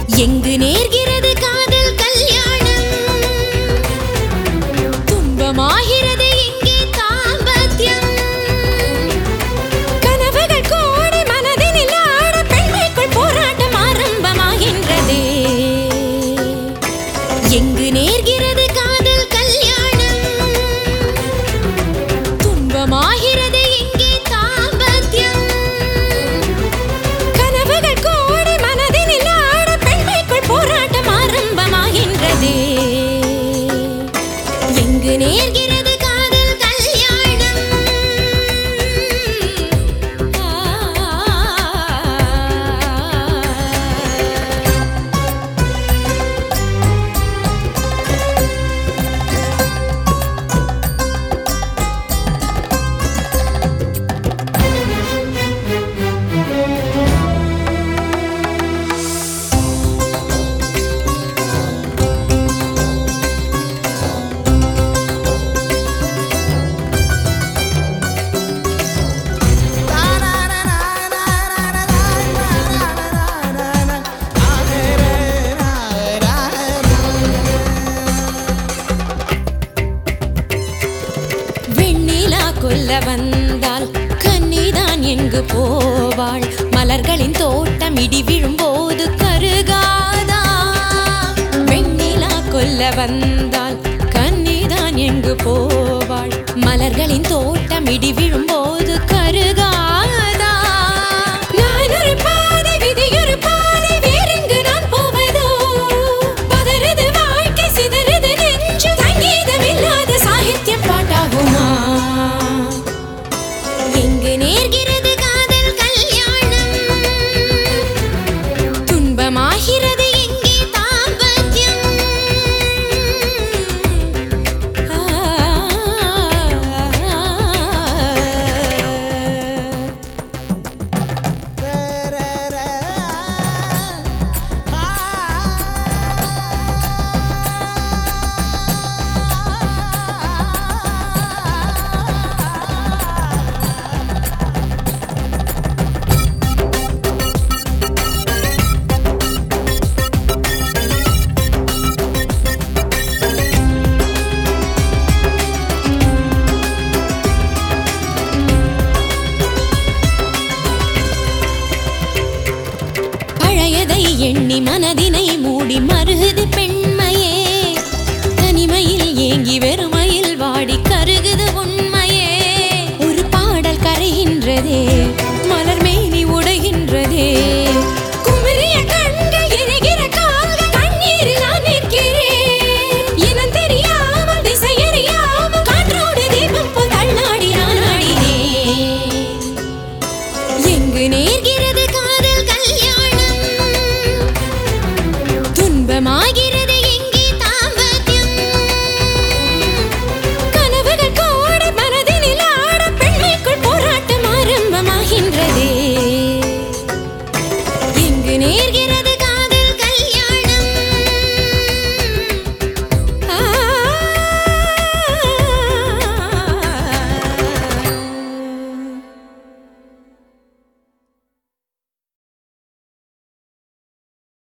எங்கு நேர்கிறது காதல் கல்யாணம் துன்பமாகிறது இங்கே தாம்பத்தியம் கனவுகள் கோடி மனதினில் ஆட பெண்மைக்குள் போராட்டம் ஆரம்பமாகின்றதே எங்கு நேர்கிறது காதல் கல்யாணம் துன்பமாகிறது இங்கே தாம்பத்தியம் கனவுகள் கோடி மனதினில் ஆட பெண்மைக்குள் போராட்டம் ஆரம்பமாகின்றதே எங்கு நேர்கிறது காதல் கல்யாணம் ஆ வெண்ணிலா கொல்ல வந்தால் கன்னிதான் எங்கு போவாள் மலர்களின் தோட்டம் இடி விழும்போது கருகாதா வெண்ணிலா கொல்ல வந்தால் கன்னிதான் எங்கு போவாள் மலர்களின் தோட்டம் இடி விழும்போது கருகாதா நான் ஒரு பாதை விதியொரு பாதை வேறெங்கு நான் போவதோ பதறுது வாழ்க்கை சிதறுது நெஞ்சு சங்கீதம் இல்லாத சாகித்யம் பாட்டாகுமா எங்கு நேர்கிறது காதல் கல்யாணம் துன்பமாகிறது எங்கே தாம்பத்தியம் ஆ பழையதை எண்ணி மனதினை மூடி மருகுது பெண்மையே தனிமையில் ஏங்கி வெறுமையில் வாடி கருகுது உண்மையே ஒரு பாடல் கரைகின்றதே மலர் மேனி உடைகின்றதே குமரிய கண்கள் எரிகிற கால்கள் கண்ணீரில் நான் நிற்கிறேன் இனம் தெரியாமல் திசையறியாமல் காற்றோடு தீபம் போல் தள்ளாடி நான் ஆடினேன் எங்கு நேர்கிறது காதல் கல்யாணம் துன்பமாகி